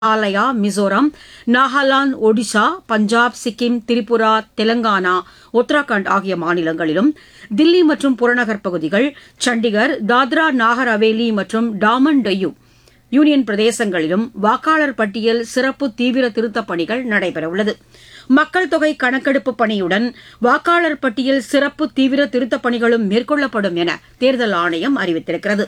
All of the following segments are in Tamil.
மேகாலயா மிசோரம் நாகாலாந்து ஒடிஷா பஞ்சாப் சிக்கிம் திரிபுரா தெலங்கானா உத்தரகாண்ட் ஆகிய மாநிலங்களிலும் தில்லி மற்றும் புறநகர் பகுதிகள் சண்டிகர் தாத்ரா நாகர் ஹவேலி மற்றும் டாமன் டையூ யூனியன் பிரதேசங்களிலும் வாக்காளர் பட்டியல் சிறப்பு தீவிர திருத்தப் பணிகள் நடைபெறவுள்ளது மக்கள் தொகை கணக்கெடுப்பு பணியுடன் வாக்காளர் பட்டியல் சிறப்பு தீவிர திருத்தப் பணிகளும் மேற்கொள்ளப்படும் என தேர்தல் ஆணையம் அறிவித்திருக்கிறது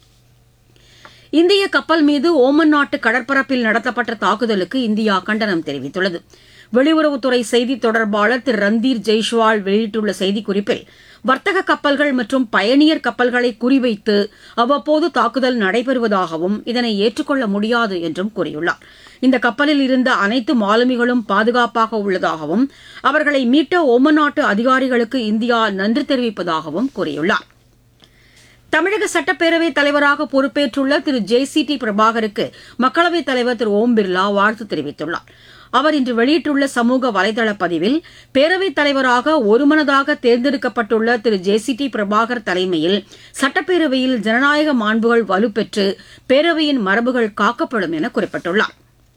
இந்திய கப்பல் மீது ஓமன் நாட்டு கடற்பரப்பில் நடத்தப்பட்ட தாக்குதலுக்கு இந்தியா கண்டனம் தெரிவித்துள்ளது வெளியுறவுத்துறை செய்தித் தொடர்பாளர் திரு ரந்தீர் ஜெய்ஷ்வால் வெளியிட்டுள்ள செய்திக்குறிப்பில் வர்த்தக கப்பல்கள் மற்றும் பயணியர் கப்பல்களை குறிவைத்து அவ்வப்போது தாக்குதல் நடைபெறுவதாகவும் இதனை ஏற்றுக்கொள்ள முடியாது என்றும் கூறியுள்ளார் இந்த கப்பலில் இருந்த அனைத்து மாலுமிகளும் பாதுகாப்பாக உள்ளதாகவும் அவர்களை மீட்ட ஓமன் நாட்டு அதிகாரிகளுக்கு இந்தியா நன்றி தெரிவிப்பதாகவும் கூறியுள்ளார் தமிழக சட்டப்பேரவைத் தலைவராக பொறுப்பேற்றுள்ள திரு ஜே சி டி பிரபாகருக்கு மக்களவைத் தலைவர் திரு ஓம் பிர்லா வாழ்த்து தெரிவித்துள்ளார் அவர் இன்று வெளியிட்டுள்ள சமூக வலைதள பதிவில் பேரவைத் தலைவராக ஒருமனதாக தேர்ந்தெடுக்கப்பட்டுள்ள திரு ஜே சி டி பிரபாகர் தலைமையில் சட்டப்பேரவையில் ஜனநாயக மாண்புகள் வலுப்பெற்று பேரவையின் மரபுகள் காக்கப்படும் என குறிப்பிட்டுள்ளார்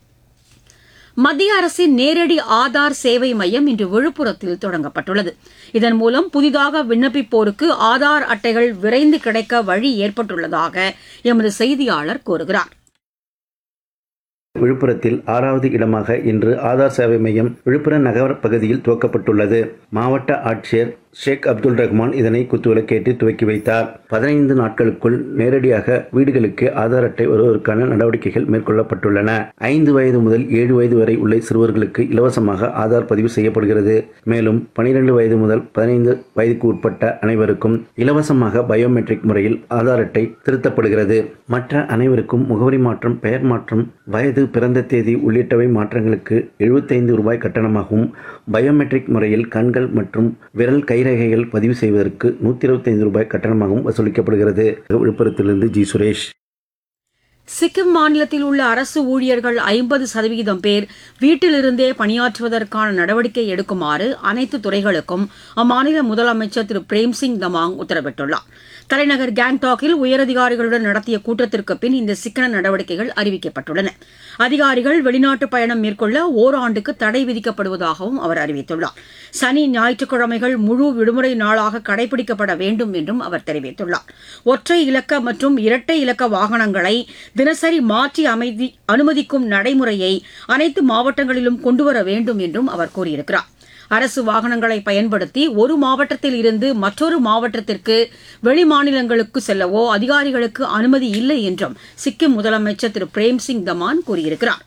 மத்திய அரசின் நேரடி ஆதார் சேவை மையம் இன்று விழுப்புரத்தில் தொடங்கப்பட்டுள்ளது இதன் மூலம் புதிதாக விண்ணப்பிப்போருக்கு ஆதார் அட்டைகள் விரைந்து கிடைக்க வழி ஏற்பட்டுள்ளதாக எமது செய்தியாளர் கூறுகிறார் விழுப்புரத்தில் ஆறாவது இடமாக இன்று ஆதார் சேவை மையம் விழுப்புரம் நகர பகுதியில் துவக்கப்பட்டுள்ளது மாவட்ட ஆட்சியர் ஷேக் அப்துல் ரஹ்மான் இதனை குத்துவிளக்கேற்றி துவக்கி வைத்தார் பதினைந்து நாட்களுக்குள் நேரடியாக வீடுகளுக்கு ஆதார் அட்டை வருவதற்கான நடவடிக்கைகள் மேற்கொள்ளப்பட்டுள்ளன ஐந்து வயது முதல் ஏழு வயது வரை உள்ள சிறுவர்களுக்கு இலவசமாக ஆதார் பதிவு செய்யப்படுகிறது மேலும் பனிரெண்டு வயது முதல் பதினைந்து வயதுக்கு உட்பட்ட அனைவருக்கும் இலவசமாக பயோமெட்ரிக் முறையில் ஆதார் அட்டை திருத்தப்படுகிறது மற்ற அனைவருக்கும் முகவரி மாற்றம் பெயர் மாற்றம் வயது பிறந்த தேதி உள்ளிட்டவை மாற்றங்களுக்கு எழுபத்தைந்து ரூபாய் கட்டணமாகவும் பயோமெட்ரிக் முறையில் கண்கள் மற்றும் விரல் கைரேகைகள் பதிவு செய்வதற்கு நூற்றி இருபத்தைந்து ரூபாய் கட்டணமாகவும் வசூலிக்கப்படுகிறது விழுப்புரத்திலிருந்து ஜி சுரேஷ் சிக்கிம் மாநிலத்தில் உள்ள அரசு ஊழியர்கள் ஐம்பது சதவீதம் பேர் வீட்டிலிருந்தே பணியாற்றுவதற்கான நடவடிக்கை எடுக்குமாறு அனைத்து துறைகளுக்கும் அம்மாநில முதலமைச்சர் திரு பிரேம்சிங் தமாங் உத்தரவிட்டுள்ளார் தலைநகர் கேங்டாக்கில் உயரதிகாரிகளுடன் நடத்திய கூட்டத்திற்கு பின் இந்த சிக்கன நடவடிக்கைகள் அறிவிக்கப்பட்டுள்ளன அதிகாரிகள் வெளிநாட்டு பயணம் மேற்கொள்ள ஓராண்டுக்கு தடை விதிக்கப்படுவதாகவும் அவர் அறிவித்துள்ளார் சனி ஞாயிற்றுக்கிழமைகள் முழு விடுமுறை நாளாக கடைபிடிக்கப்பட வேண்டும் என்றும் அவர் தெரிவித்துள்ளார் ஒற்றை இலக்க மற்றும் இரட்டை இலக்க வாகனங்களை தினசரி மாற்றி அமைதி அனுமதிக்கும் நடைமுறையை அனைத்து மாவட்டங்களிலும் கொண்டுவர வேண்டும் என்றும் அவர் கூறியிருக்கிறார் அரசு வாகனங்களை பயன்படுத்தி ஒரு மாவட்டத்தில் இருந்து மற்றொரு மாவட்டத்திற்கு வெளிமாநிலங்களுக்கு செல்லவோ அதிகாரிகளுக்கு அனுமதி இல்லை என்றும் சிக்கிம் முதலமைச்சர் திரு பிரேம்சிங் தமான் கூறியிருக்கிறார்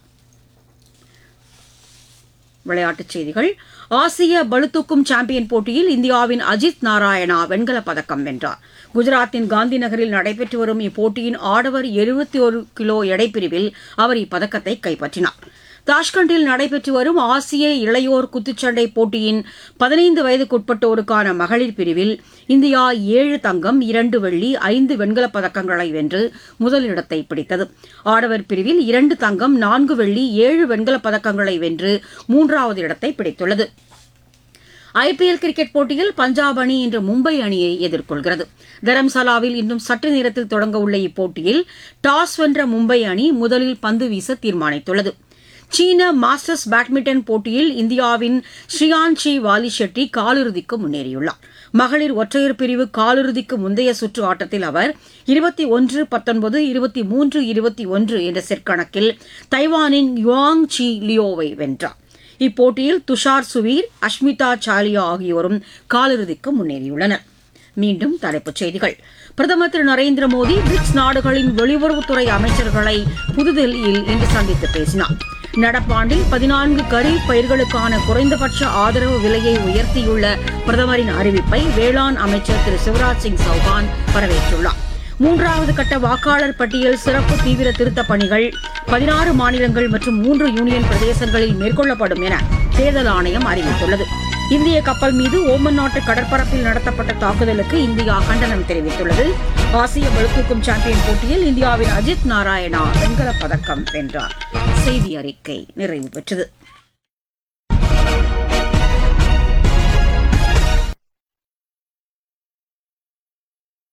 விளையாட்டுச் செய்திகள் ஆசிய பளுதூக்கும் சாம்பியன் போட்டியில் இந்தியாவின் அஜித் நாராயணா வெண்கலப் பதக்கம் வென்றார் குஜராத்தின் காந்தி நகரில் நடைபெற்று வரும் இப்போட்டியின் ஆடவர் எழுபத்தி ஒரு கிலோ எடைப்பிரிவில் அவர் இப்பதக்கத்தை கைப்பற்றினார் தாஷ்கண்டில் நடைபெற்று வரும் ஆசிய இளையோர் குத்துச்சண்டை போட்டியின் பதினைந்து வயதுக்குட்பட்டோருக்கான மகளிர் பிரிவில் இந்தியா ஏழு தங்கம் இரண்டு வெள்ளி ஐந்து வெண்கலப் பதக்கங்களை வென்று முதலிடத்தை பிடித்தது ஆடவர் பிரிவில் இரண்டு தங்கம் நான்கு வெள்ளி ஏழு வெண்கலப் பதக்கங்களை வென்று மூன்றாவது இடத்தை பிடித்துள்ளது ஐபிஎல் கிரிக்கெட் போட்டியில் பஞ்சாப் அணி இன்று மும்பை அணியை எதிர்கொள்கிறது தரம்சாலாவில் இன்னும் சற்று நேரத்தில் தொடங்க உள்ள இப்போட்டியில் டாஸ் வென்ற மும்பை அணி முதலில் பந்து வீச தீர்மானித்துள்ளது சீன மாஸ்டர்ஸ் பேட்மிண்டன் போட்டியில் இந்தியாவின் ஸ்ரீயான்ஷி வாலி ஷெட்டி காலிறுதிக்கு முன்னேறியுள்ளார் மகளிர் ஒற்றையர் பிரிவு காலிறுதிக்கு முந்தைய சுற்று ஆட்டத்தில் அவர் இருபத்தி ஒன்று பத்தொன்பது இருபத்தி மூன்று இருபத்தி ஒன்று என்ற செட் கணக்கில் தைவானின் யுவாங் சி லியோவை வென்றார் இப்போட்டியில் துஷார் சுவீர் அஷ்மிதா சாலியா ஆகியோரும் காலிறுதிக்கு முன்னேறியுள்ளனர் மீண்டும் தலைப்புச் செய்திகள் பிரதமர் திரு நரேந்திர மோடி பிரிக்ஸ் நாடுகளின் வெளியுறவுத்துறை அமைச்சர்களை புதுதில்லியில் இன்று சந்தித்து பேசினார் நடப்பாண்டில் பதினான்கு கரீப் பயிர்களுக்கான குறைந்தபட்ச ஆதரவு விலையை உயர்த்தியுள்ள பிரதமரின் அறிவிப்பை வேளாண் அமைச்சர் திரு சிவராஜ் சிங் சௌகான் வரவேற்றுள்ளார் மூன்றாவது கட்ட வாக்காளர் பட்டியல் சிறப்பு தீவிர திருத்தப் பணிகள் பதினாறு மாநிலங்கள் மற்றும் மூன்று யூனியன் பிரதேசங்களில் மேற்கொள்ளப்படும் என தேர்தல் ஆணையம் அறிவித்துள்ளது இந்திய கப்பல் மீது ஓமன் நாட்டு கடற்பரப்பில் நடத்தப்பட்ட தாக்குதலுக்கு இந்தியா கண்டனம் தெரிவித்துள்ளது ஆசிய பளுதூக்கும் சாம்பியன் போட்டியில் இந்தியாவின் அஜித் நாராயணா வெண்கலப் பதக்கம் வென்றார் செய்தி அறிக்கை நிறைவு பெற்றது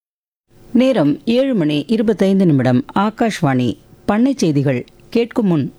நேரம் ஏழு மணி இருபத்தைந்து நிமிடம் ஆகாஷ்வாணி பண்ணை செய்திகள் கேட்கும் முன்